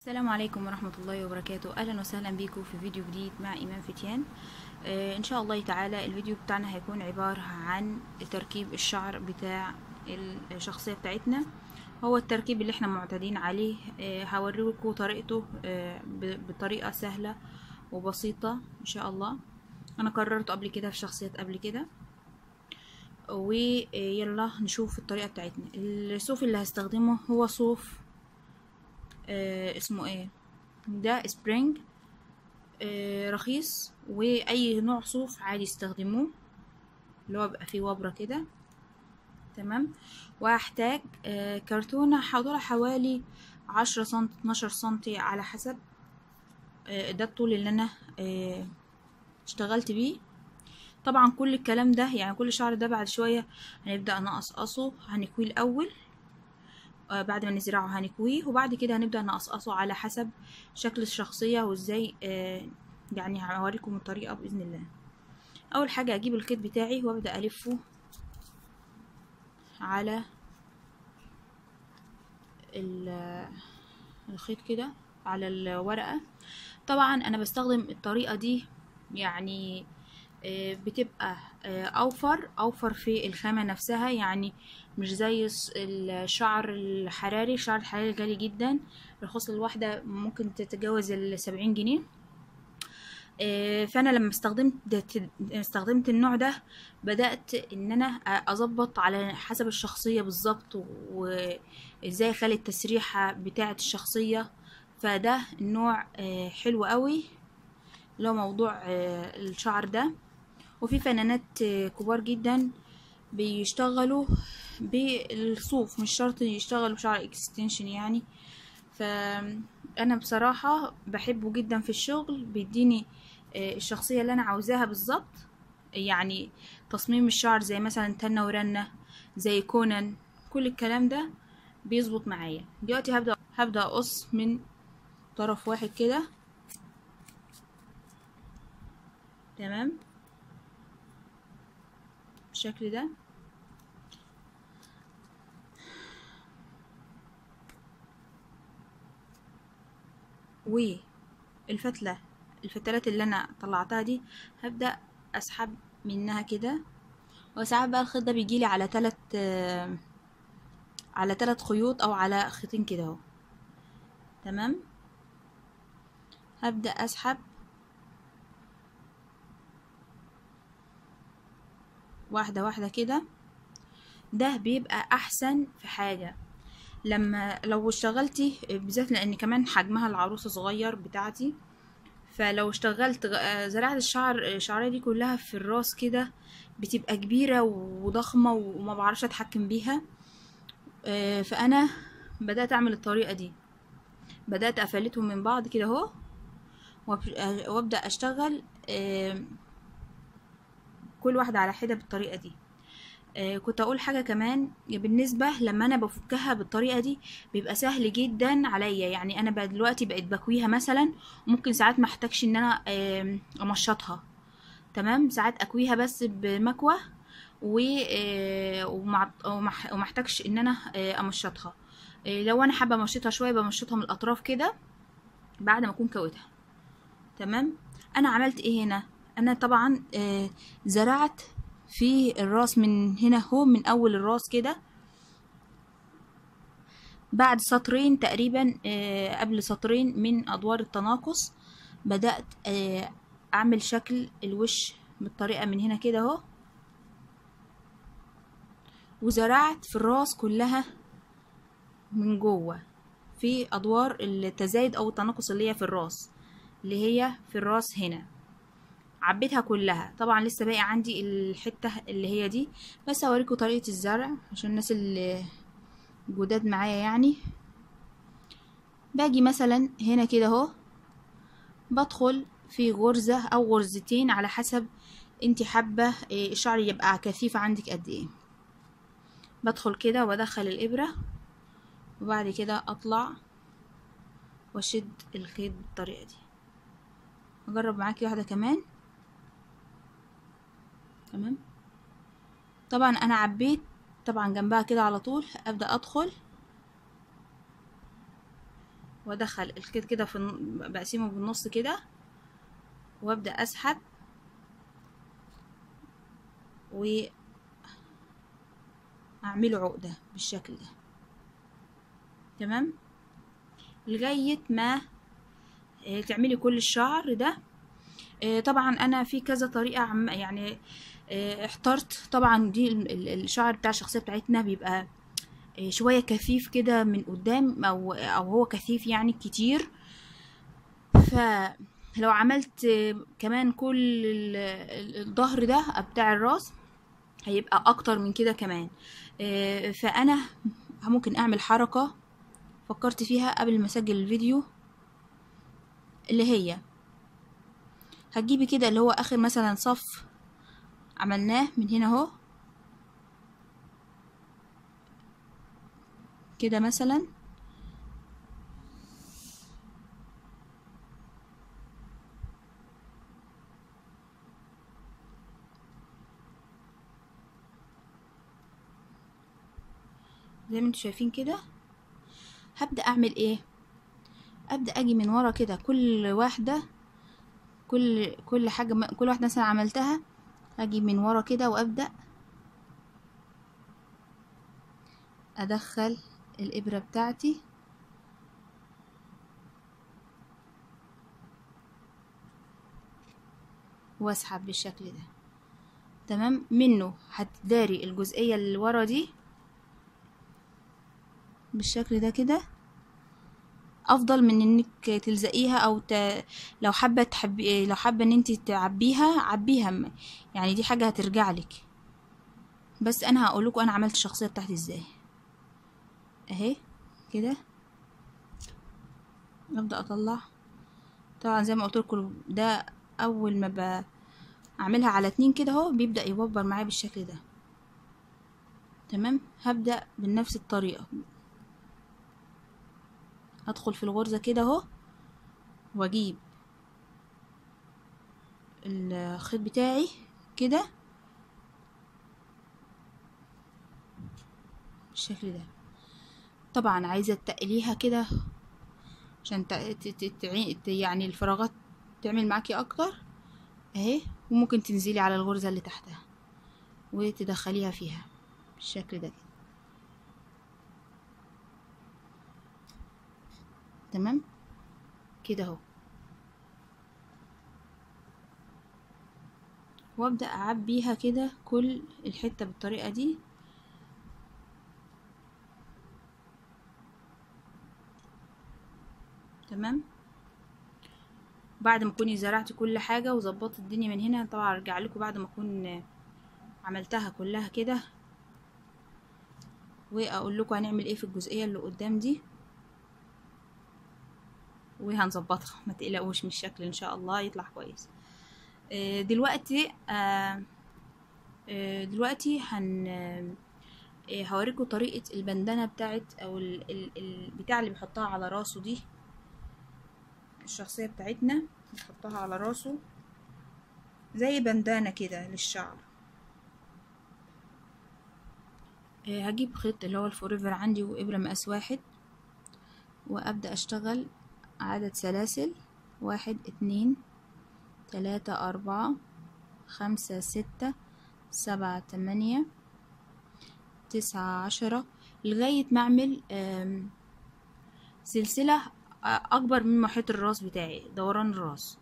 السلام عليكم ورحمة الله وبركاته أهلا وسهلا بيكم في فيديو جديد مع إيمان فتيان آه إن شاء الله تعالى الفيديو بتاعنا هيكون عبارة عن تركيب الشعر بتاع الشخصية بتاعتنا هو التركيب اللي احنا معتادين عليه آه هوريكم طريقته آه بطريقة سهلة وبسيطة إن شاء الله أنا قررت قبل كده في شخصيات قبل كده ويلا نشوف الطريقة بتاعتنا الصوف اللي هستخدمه هو صوف آه اسمه ايه ده سبرينج آه رخيص واي نوع صوف عادي استخدموه اللي هو بيبقى فيه وبرة كده تمام وهحتاج آه كرتونة حوالي حوالي عشرة سنتي اتناشر سنتي على حسب آه ده الطول اللي انا آه اشتغلت بيه طبعا كل الكلام ده يعني كل شعر ده بعد شوية هنبدأ نقصقصه هنكويه الأول بعد ما نزرعه هنكويه وبعد كده هنبدأ نقصقصه على حسب شكل الشخصية وازاي آه يعني هوريكم الطريقة بإذن الله أول حاجة أجيب الخيط بتاعي وأبدأ ألفه على الخيط كده على الورقة طبعا أنا بستخدم الطريقة دي يعني بتبقى اوفر اوفر في الخامة نفسها يعني مش زي الشعر الحراري الشعر الحراري غالي جدا الخصلة الواحدة ممكن تتجاوز السبعين جنيه فانا لما استخدمت استخدمت النوع ده بدات ان انا اظبط على حسب الشخصيه بالظبط وازاي اخلي التسريحه بتاعه الشخصيه فده النوع حلو قوي اللي هو موضوع الشعر ده وفي فنانات كبار جدا بيشتغلوا بالصوف مش شرط يشتغلوا بشعر اكستنشن يعني فانا بصراحة بحبه جدا في الشغل بيديني الشخصية اللي انا عاوزاها بالظبط يعني تصميم الشعر زي مثلا تنة ورنة زي كونان كل الكلام ده بيظبط معايا دلوقتي هبدأ هبدأ اقص من طرف واحد كده تمام بالشكل ده والفتلة الفتلات اللي انا طلعتها دي هبدأ اسحب منها كده وساعات بقى الخيط ده بيجيلي على تلات آه على تلات خيوط او على خيطين كده اهو تمام هبدأ اسحب واحدة واحدة كده ده بيبقى احسن في حاجة لما لو اشتغلتي بالذات لان كمان حجمها العروسة صغير بتاعتي فلو اشتغلت زرعت الشعر الشعرية دي كلها في الراس كده بتبقى كبيرة وضخمة وما بعرفش اتحكم بيها فانا بدأت اعمل الطريقة دي بدأت افلتهم من بعض كده اهو وابدأ اشتغل كل واحدة على حدة بالطريقة دي آه كنت اقول حاجة كمان بالنسبة لما انا بفكها بالطريقة دي بيبقى سهل جدا عليا يعني انا بقى دلوقتي بقيت بكويها مثلا وممكن ساعات ما احتاجش ان انا آه امشطها تمام ساعات اكويها بس بمكوة و آه وما احتاجش ان انا امشطها لو انا حابة امشطها شوية بمشطها من الاطراف كده بعد ما اكون كويتها تمام انا عملت ايه هنا انا طبعا آه زرعت في الراس من هنا هو من اول الراس كده بعد سطرين تقريبا آه قبل سطرين من ادوار التناقص بدأت آه اعمل شكل الوش بالطريقة من هنا كده اهو وزرعت في الراس كلها من جوه في ادوار التزايد او التناقص اللي هي في الراس اللي هي في الراس هنا عبيتها كلها طبعا لسه باقي عندي الحته اللي هي دي بس هوريكم طريقه الزرع عشان الناس اللي جداد معايا يعني باجي مثلا هنا كده اهو بدخل في غرزه او غرزتين على حسب انتي حابه الشعر يبقى كثيف عندك قد ايه بدخل كده وادخل الابره وبعد كده اطلع واشد الخيط بالطريقه دي اجرب معاكي واحده كمان تمام طبعا انا عبيت طبعا جنبها كده على طول ابدا ادخل وادخل الكده كده في الن- بقسمه بالنص كده وابدا اسحب واعمله عقده بالشكل ده تمام لغايه ما آه، تعملي كل الشعر ده آه، طبعا انا في كذا طريقه عم يعني آه، احترت طبعا دي ال- ال- الشعر بتاع الشخصيه بتاعتنا بيبقى آه، شويه كثيف كده من قدام او او هو كثيف يعني كتير فلو عملت آه، كمان كل ال- ال- الظهر ده بتاع الراس هيبقى اكتر من كده كمان آه، فانا ممكن اعمل حركه فكرت فيها قبل ما اسجل الفيديو اللي هي هتجيبي كده اللي هو اخر مثلا صف عملناه من هنا اهو كده مثلا زي ما انتوا شايفين كده هبدأ اعمل ايه ابدأ اجي من ورا كده كل واحدة كل كل حاجة م- كل واحدة مثلا عملتها اجي من ورا كده وابدأ ادخل الابرة بتاعتي واسحب بالشكل ده تمام منه هتداري الجزئية اللي ورا دي بالشكل ده كده افضل من انك تلزقيها او ت... لو حابه تحبي لو حابه ان انت تعبيها عبيها م- يعني دي حاجه هترجع لك بس انا هقول لكم انا عملت الشخصيه بتاعتي ازاي اهي كده ابدا اطلع طبعا زي ما قلت لكم ده اول ما بعملها على اتنين كده اهو بيبدا يوبر معايا بالشكل ده تمام هبدا بنفس الطريقه ادخل في الغرزة كده اهو واجيب الخيط بتاعي كده بالشكل ده طبعا عايزة تقليها كده عشان ت- ت- ت- تعي- ت- يعني الفراغات تعمل معاكي اكتر اهي وممكن تنزلي على الغرزة اللي تحتها وتدخليها فيها بالشكل ده كده تمام كده اهو وابدا اعبيها كده كل الحته بالطريقه دي تمام بعد ما تكوني زرعتي كل حاجه وظبطت الدنيا من هنا طبعا ارجع لكم بعد ما اكون عملتها كلها كده واقول لكم هنعمل ايه في الجزئيه اللي قدام دي وهنظبطها ما تقلقوش من الشكل ان شاء الله يطلع كويس آه، دلوقتي آه، آه، دلوقتي هن آه، هوريكم طريقة البندانة بتاعت او ال- ال- البتاع اللي بيحطها على راسه دي الشخصية بتاعتنا بنحطها على راسه زي بندانة كده للشعر آه، هجيب خيط اللي هو الفوريفر عندي وإبرة مقاس واحد وأبدأ أشتغل عدد سلاسل واحد اتنين تلاتة أربعة خمسة ستة سبعة تمانية تسعة عشرة لغاية ما أعمل آم، سلسلة أكبر من محيط الراس بتاعي دوران الراس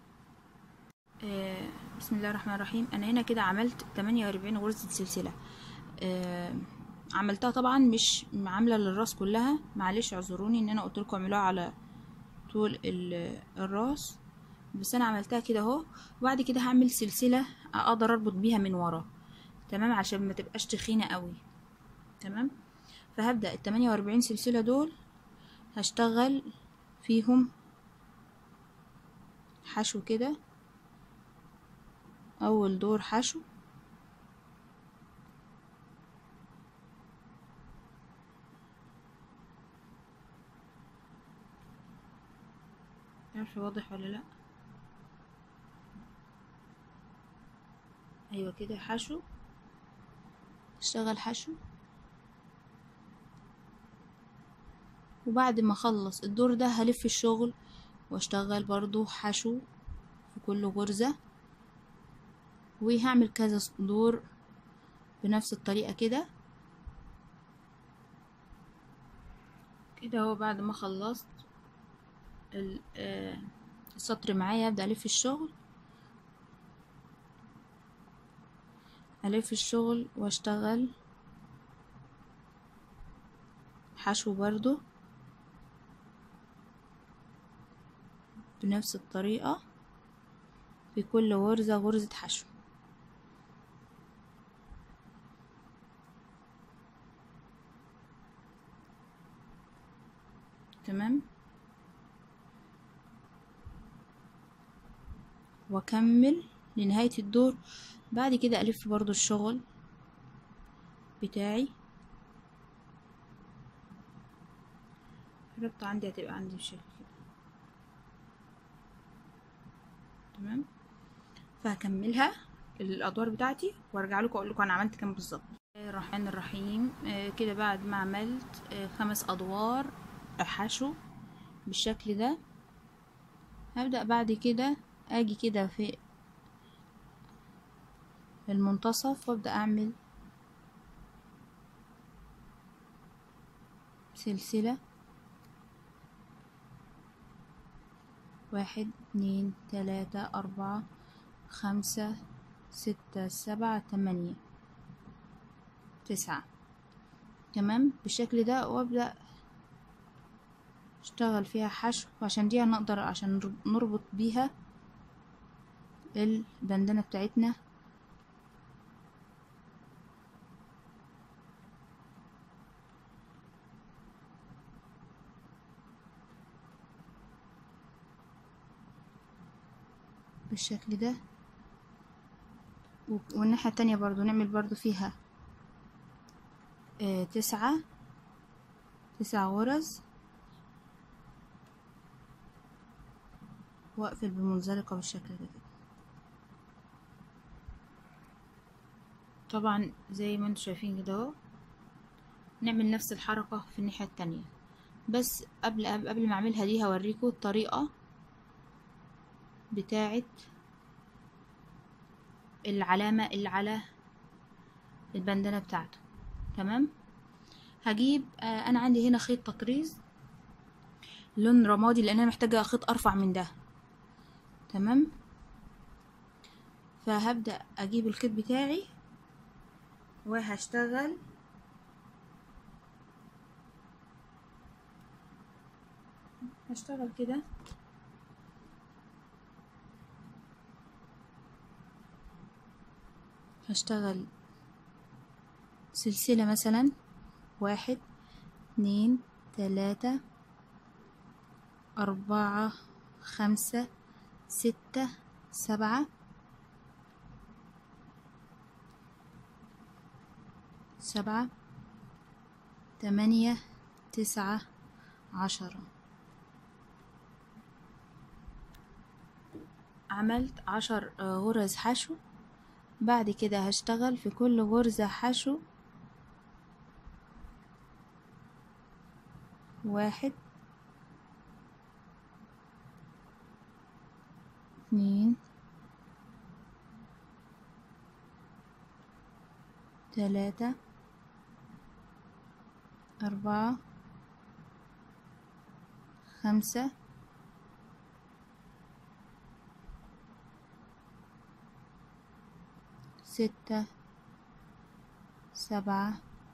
آه، بسم الله الرحمن الرحيم أنا هنا كده عملت تمانية وأربعين غرزة سلسلة آه، عملتها طبعا مش عاملة للراس كلها معلش اعذروني ان انا قلت لكم اعملوها على طول ال- الراس بس انا عملتها كده اهو وبعد كده هعمل سلسلة اقدر اربط بيها من ورا تمام عشان ما تبقاش تخينة قوي تمام فهبدأ ال 48 سلسلة دول هشتغل فيهم حشو كده اول دور حشو عارفة واضح ولا لا ايوه كده حشو اشتغل حشو وبعد ما اخلص الدور ده هلف الشغل واشتغل برضو حشو في كل غرزة وهعمل كذا دور بنفس الطريقة كده كده هو بعد ما خلصت ال- آه، السطر معايا ابدأ الف الشغل الف الشغل واشتغل حشو برضو بنفس الطريقة في كل غرزة غرزة حشو تمام واكمل لنهاية الدور بعد كده الف برضو الشغل بتاعي الربطة عندي هتبقى عندي بشكل كده تمام فهكملها الادوار بتاعتي وارجع لكم اقول لكم انا عملت كام بالظبط الرحمن الرحيم آه، كده بعد ما عملت آه، خمس ادوار حشو بالشكل ده هبدأ بعد كده اجي كده في المنتصف وابدأ اعمل سلسلة واحد اتنين تلاتة أربعة خمسة ستة سبعة تمانية تسعة تمام بالشكل ده وابدأ اشتغل فيها حشو عشان دي هنقدر عشان نربط بيها البندانة بتاعتنا بالشكل ده و- والناحية التانية برضو نعمل برضو فيها آه تسعة تسع غرز واقفل بمنزلقة بالشكل ده كده طبعا زي ما انتم شايفين كده اهو نعمل نفس الحركة في الناحية التانية بس قبل قبل ما اعملها دي هوريكم الطريقة بتاعة العلامة اللي على البندانة بتاعته تمام هجيب آه انا عندي هنا خيط تطريز لون رمادي لان انا محتاجة خيط ارفع من ده تمام فهبدأ اجيب الخيط بتاعي وهشتغل هشتغل كده هشتغل سلسلة مثلا واحد اتنين تلاتة أربعة خمسة ستة سبعة سبعة تمانية تسعة عشرة عملت عشر آه، غرز حشو بعد كده هشتغل في كل غرزة حشو واحد اتنين تلاتة أربعة خمسة ستة سبعة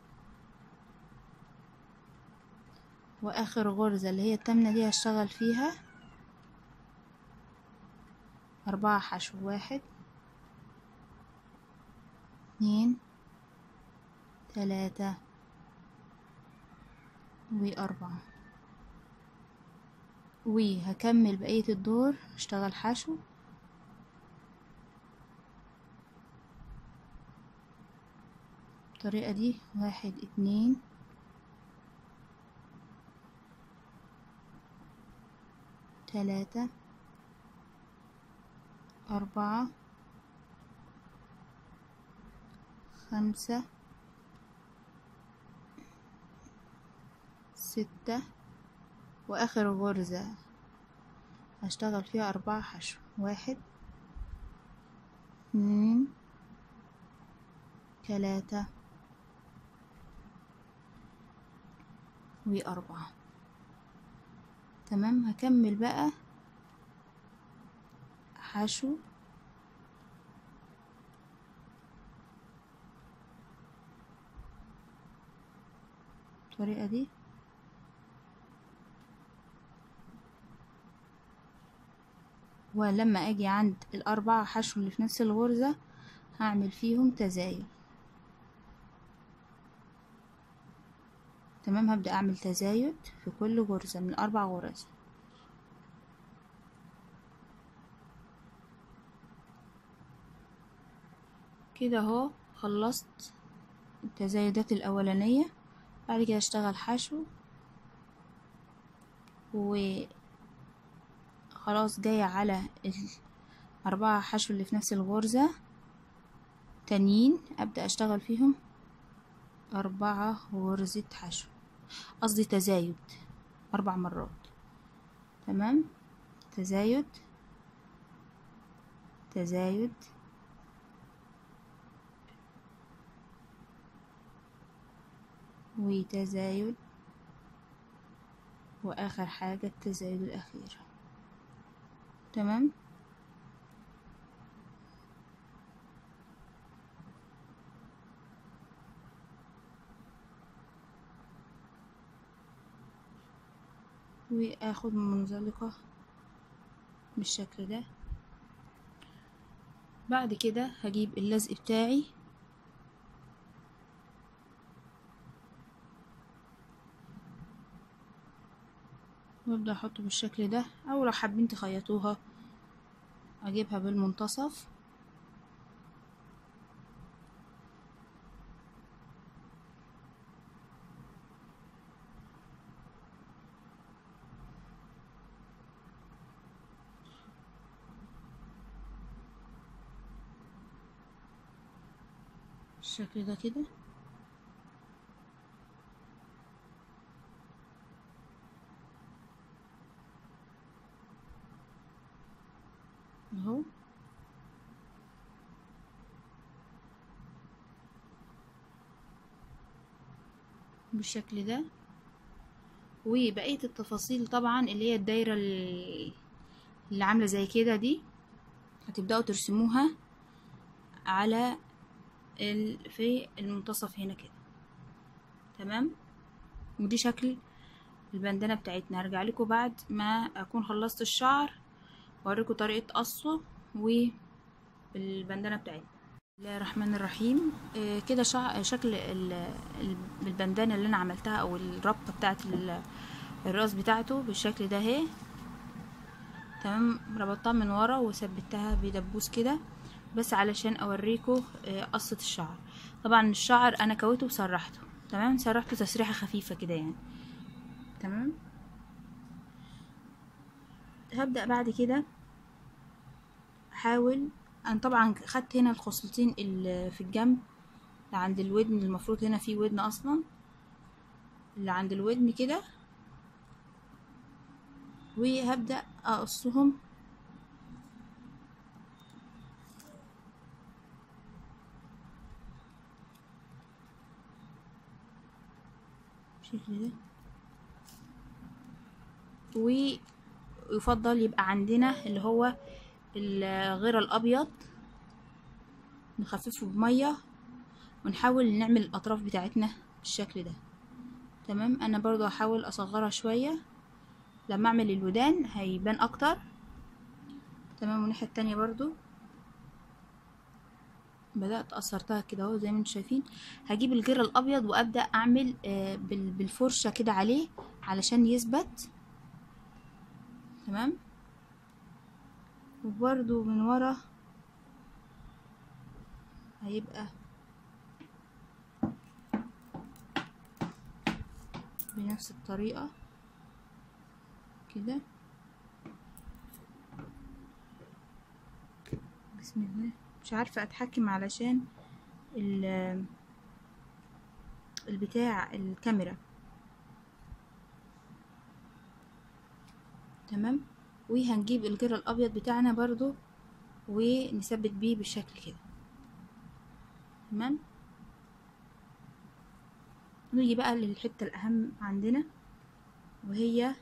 وآخر غرزة اللي هي التامنة دي هشتغل فيها أربعة حشو واحد اتنين تلاتة وأربعة وهكمل بقية الدور اشتغل حشو الطريقة دي واحد اتنين تلاتة أربعة خمسة ستة واخر غرزة هشتغل فيها اربعة حشو واحد اتنين تلاتة وأربعة تمام هكمل بقى حشو الطريقة دي ولما اجي عند الاربعة حشو اللي في نفس الغرزة هعمل فيهم تزايد تمام هبدأ اعمل تزايد في كل غرزة من الاربع غرز كده اهو خلصت التزايدات الاولانية بعد كده اشتغل حشو و خلاص جاية على الأربعة حشو اللي في نفس الغرزة تانيين أبدأ أشتغل فيهم أربعة غرزة حشو قصدي تزايد أربع مرات تمام تزايد تزايد وتزايد وآخر حاجة التزايد الأخير تمام واخد منزلقة بالشكل ده بعد كده هجيب اللزق بتاعي وابدأ احطه بالشكل ده او لو حابين تخيطوها اجيبها بالمنتصف بالشكل ده كده اهو بالشكل ده وبقية التفاصيل طبعا اللي هي الدايرة ال- اللي عاملة زي كده دي هتبدأوا ترسموها على ال... في المنتصف هنا كده تمام ودي شكل البندانة بتاعتنا هرجع لكم بعد ما اكون خلصت الشعر واوريكم طريقة قصه والبندانة بتاعتنا بسم الله الرحمن الرحيم آه كده شع... شكل ال... ال- البندانة اللي انا عملتها او الربطة بتاعت ال... الراس بتاعته بالشكل ده اهي تمام ربطتها من ورا وثبتها بدبوس كده بس علشان اوريكم آه، قصة الشعر طبعا الشعر انا كويته وسرحته تمام سرحته تسريحة خفيفة كده يعني تمام هبدأ بعد كده احاول انا طبعا خدت هنا الخصلتين اللي في الجنب اللي عند الودن المفروض هنا في ودن اصلا اللي عند الودن كده وهبدأ اقصهم بالشكل ده ويفضل يبقى عندنا اللي هو الغير الابيض نخففه بميه ونحاول نعمل الاطراف بتاعتنا بالشكل ده تمام انا برضو هحاول اصغرها شويه لما اعمل الودان هيبان اكتر تمام والناحيه التانية برضو بدأت قصرتها كده اهو زي ما انتم شايفين هجيب الجير الابيض وابدأ اعمل آه، بال- بالفرشة كده عليه علشان يثبت تمام وبرضو من ورا هيبقى بنفس الطريقة كده بسم الله مش عارفة اتحكم علشان ال البتاع الكاميرا تمام وهنجيب الجرة الابيض بتاعنا برضو ونثبت بيه بالشكل كده تمام نيجي بقى للحتة الاهم عندنا وهي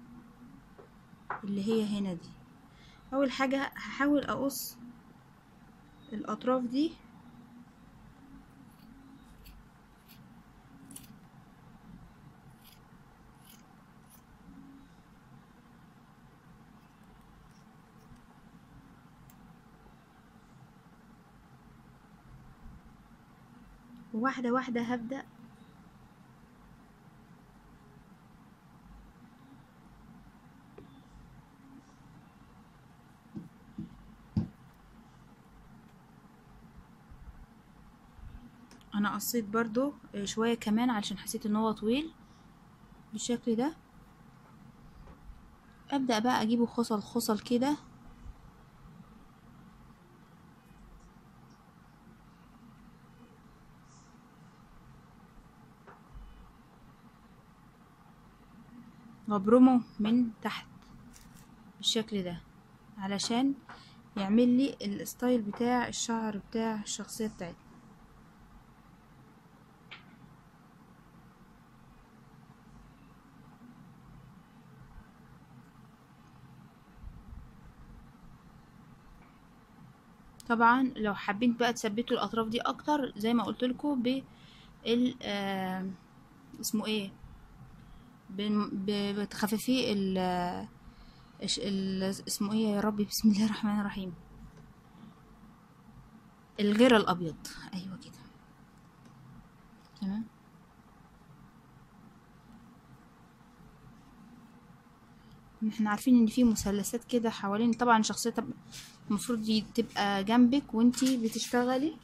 اللي هي هنا دي اول حاجة هحاول اقص الاطراف دي واحدة واحدة هبدأ انا قصيت برضو شوية كمان علشان حسيت ان هو طويل بالشكل ده ابدأ بقى اجيبه خصل خصل كده وابرمه من تحت بالشكل ده علشان يعمل لي الستايل بتاع الشعر بتاع الشخصية بتاعتي طبعا لو حابين بقى تثبتوا الاطراف دي اكتر زي ما قلت لكم بال آه اسمه ايه بتخففيه ال ال اسمه ايه يا ربي بسم الله الرحمن الرحيم الغير الابيض ايوه كده تمام احنا عارفين ان في مثلثات كده حوالين طبعا شخصية المفروض دي تبقى جنبك وانتي بتشتغلي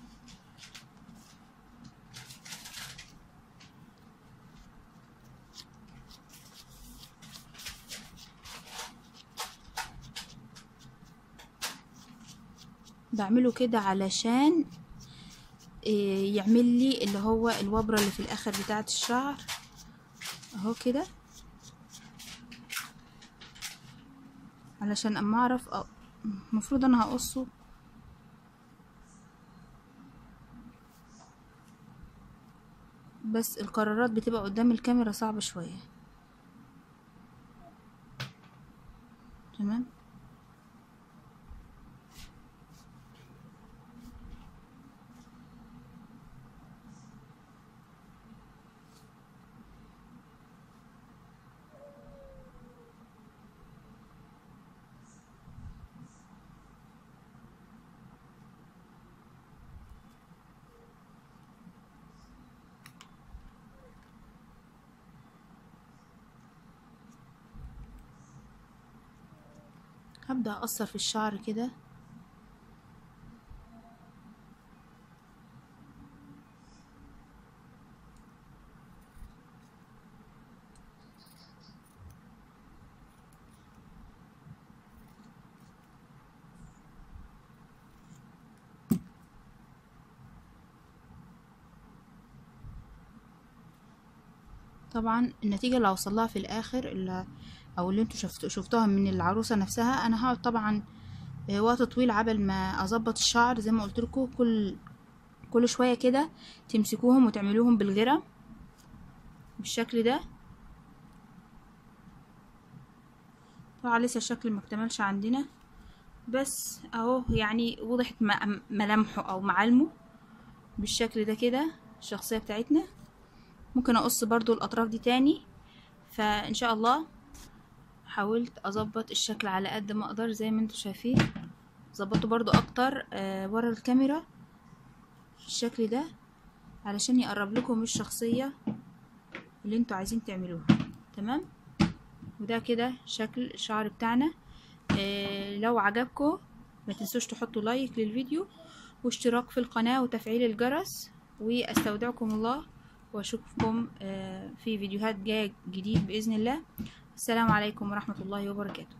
بعمله كده علشان يعمل لي اللي هو الوبرة اللي في الاخر بتاعة الشعر اهو كده علشان اما اعرف المفروض انا هقصه بس القرارات بتبقى قدام الكاميرا صعبة شوية تمام هبدأ أقصر في الشعر كده طبعا النتيجة اللي هوصلها في الآخر اللي او اللي انتوا شفت شفتوها من العروسه نفسها انا هقعد طبعا وقت طويل عبل ما اظبط الشعر زي ما قلت لكم كل كل شويه كده تمسكوهم وتعملوهم بالغيره بالشكل ده طبعا لسه الشكل ما اكتملش عندنا بس اهو يعني وضحت ملامحه او معالمه بالشكل ده كده الشخصيه بتاعتنا ممكن اقص برضو الاطراف دي تاني فان شاء الله حاولت اظبط الشكل على قد ما اقدر زي ما انتوا شايفين ظبطه برضو اكتر آه ورا الكاميرا بالشكل ده علشان يقرب لكم الشخصية اللي انتوا عايزين تعملوها تمام وده كده شكل الشعر بتاعنا آه لو عجبكم ما تنسوش تحطوا لايك للفيديو واشتراك في القناة وتفعيل الجرس واستودعكم الله واشوفكم آه في فيديوهات جاية جديد بإذن الله السلام عليكم ورحمة الله وبركاته